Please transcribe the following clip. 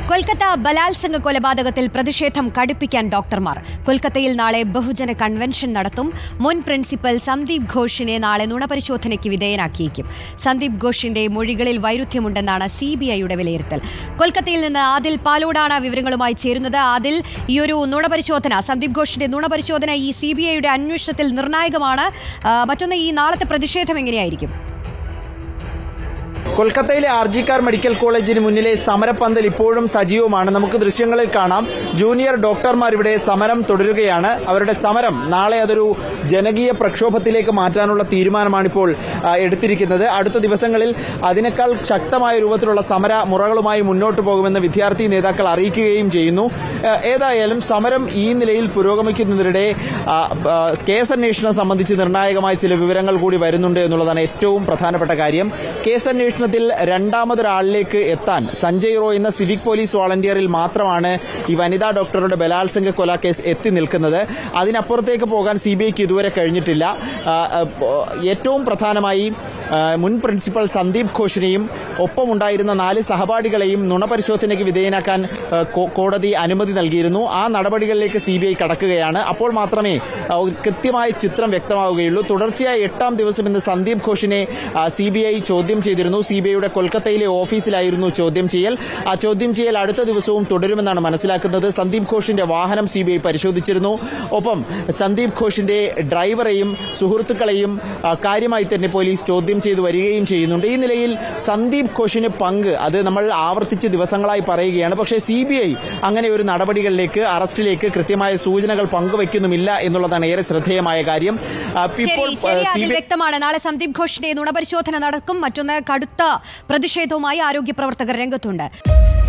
കൊൽക്കത്ത ബലാത്സംഗ കൊലപാതകത്തിൽ പ്രതിഷേധം കടുപ്പിക്കാൻ ഡോക്ടർമാർ കൊൽക്കത്തയിൽ നാളെ ബഹുജന കൺവെൻഷൻ നടത്തും മുൻ പ്രിൻസിപ്പൽ സന്ദീപ് ഘോഷിനെ നാളെ നുണപരിശോധനയ്ക്ക് വിധേയനാക്കിയേക്കും സന്ദീപ് ഘോഷിന്റെ മൊഴികളിൽ വൈരുദ്ധ്യമുണ്ടെന്നാണ് സി ബി ഐയുടെ വിലയിരുത്തൽ കൊൽക്കത്തയിൽ നിന്ന് ആദിൽ പാലോടാണ് വിവരങ്ങളുമായി ചേരുന്നത് ആദിൽ ഈ ഒരു നുണപരിശോധന സന്ദീപ് ഘോഷിന്റെ നുണപരിശോധന ഈ സി ബി ഐയുടെ അന്വേഷണത്തിൽ നിർണായകമാണ് ആ, മറ്റൊന്ന് ഈ നാളത്തെ പ്രതിഷേധം എങ്ങനെയായിരിക്കും കൊൽക്കത്തയിലെ ആർജിക്കാർ മെഡിക്കൽ കോളേജിന് മുന്നിലെ സമരപ്പന്തൽ ഇപ്പോഴും സജീവമാണ് നമുക്ക് ദൃശ്യങ്ങളിൽ കാണാം ജൂനിയർ ഡോക്ടർമാർ ഇവിടെ സമരം തുടരുകയാണ് അവരുടെ സമരം നാളെ അതൊരു ജനകീയ പ്രക്ഷോഭത്തിലേക്ക് മാറ്റാനുള്ള തീരുമാനമാണിപ്പോൾ ആ, എടുത്തിരിക്കുന്നത് അടുത്ത ദിവസങ്ങളിൽ അതിനേക്കാൾ ശക്തമായ രൂപത്തിലുള്ള സമര മുറകളുമായി മുന്നോട്ട് പോകുമെന്ന് വിദ്യാർത്ഥി നേതാക്കൾ അറിയിക്കുകയും ചെയ്യുന്നു ആ, ഏതായാലും സമരം ഈ നിലയിൽ പുരോഗമിക്കുന്നതിനിടെ ആ, ആ, കേസ് അന്വേഷണം സംബന്ധിച്ച് നിർണായകമായ ചില വിവരങ്ങൾ കൂടി വരുന്നുണ്ട് എന്നുള്ളതാണ് ഏറ്റവും പ്രധാനപ്പെട്ട കാര്യം കേസ് അന്വേഷണത്തിൽ രണ്ടാമതൊരാളിലേക്ക് എത്താൻ സഞ്ജയ് റോയ് എന്ന സിവിക് പോലീസ് വോളണ്ടിയറിൽ മാത്രമാണ് ഈ വനിതാ ഡോക്ടറുടെ ബലാത്സംഗ കൊലക്കേസ് എത്തി നിൽക്കുന്നത് അതിനപ്പുറത്തേക്ക് പോകാൻ സി ബി ഐക്ക് ഇതുവരെ കഴിഞ്ഞിട്ടില്ല ആ, ആ, ഏറ്റവും പ്രധാനമായി ആ, മുൻ പ്രിൻസിപ്പൽ സന്ദീപ് ഘോഷിനെയും ഒപ്പമുണ്ടായിരുന്ന നാല് സഹപാഠികളെയും നുണപരിശോധനയ്ക്ക് വിധേയനാക്കാൻ ആ, കോ- കോടതി അനുമതി നൽകിയിരുന്നു ആ നടപടികളിലേക്ക് സി ബി ഐ കടക്കുകയാണ് അപ്പോൾ മാത്രമേ ആ, ഒരു കൃത്യമായ ചിത്രം വ്യക്തമാവുകയുള്ളൂ തുടർച്ചയായ എട്ടാം ദിവസം ഇന്ന് സന്ദീപ് ഘോഷിനെ സി ബി ഐ ചോദ്യം ചെയ്തിരുന്നു സി ബി ഐയുടെ കൊൽക്കത്തയിലെ ഓഫീസിലായിരുന്നു ചോദ്യം ചെയ്യൽ ആ ചോദ്യം ചെയ്യൽ അടുത്ത ദിവസവും തുടരുമെന്നാണ് മനസ്സിലാക്കുന്നത് സന്ദീപ് ഘോഷിന്റെ വാഹനം സി ബി ഐ പരിശോധിച്ചിരുന്നു ഒപ്പം സന്ദീപ് ഘോഷിന്റെ ഡ്രൈവറെയും സുഹൃത്തുക്കളെയും ആ, കാര്യമായി തന്നെ പോലീസ് ചോദ്യം ചെയ്തു വരികയും ചെയ്യുന്നുണ്ട് ഈ നിലയിൽ സന്ദീപ് ഘോഷിന് പങ്ക് അത് നമ്മൾ ആവർത്തിച്ച് ദിവസങ്ങളായി പറയുകയാണ് പക്ഷേ സി ബി ഐ അങ്ങനെ ഒരു നടപടികളിലേക്ക് അറസ്റ്റിലേക്ക് കൃത്യമായ സൂചനകൾ പങ്കുവയ്ക്കുന്നുമില്ല എന്നുള്ളതാണ് ഏറെ ശ്രദ്ധേയമായ കാര്യം ആ, ശരി ഇപ്പോൾ ശരി ആ, അതിൽ CBI വ്യക്തമാണ് നാളെ സന്ദീപ് ഘോഷിന്റെ നുണപരിശോധന നടക്കും മറ്റൊന്ന് കടുത്ത പ്രതിഷേധവുമായി ആരോഗ്യ പ്രവർത്തകർ രംഗത്തുണ്ട്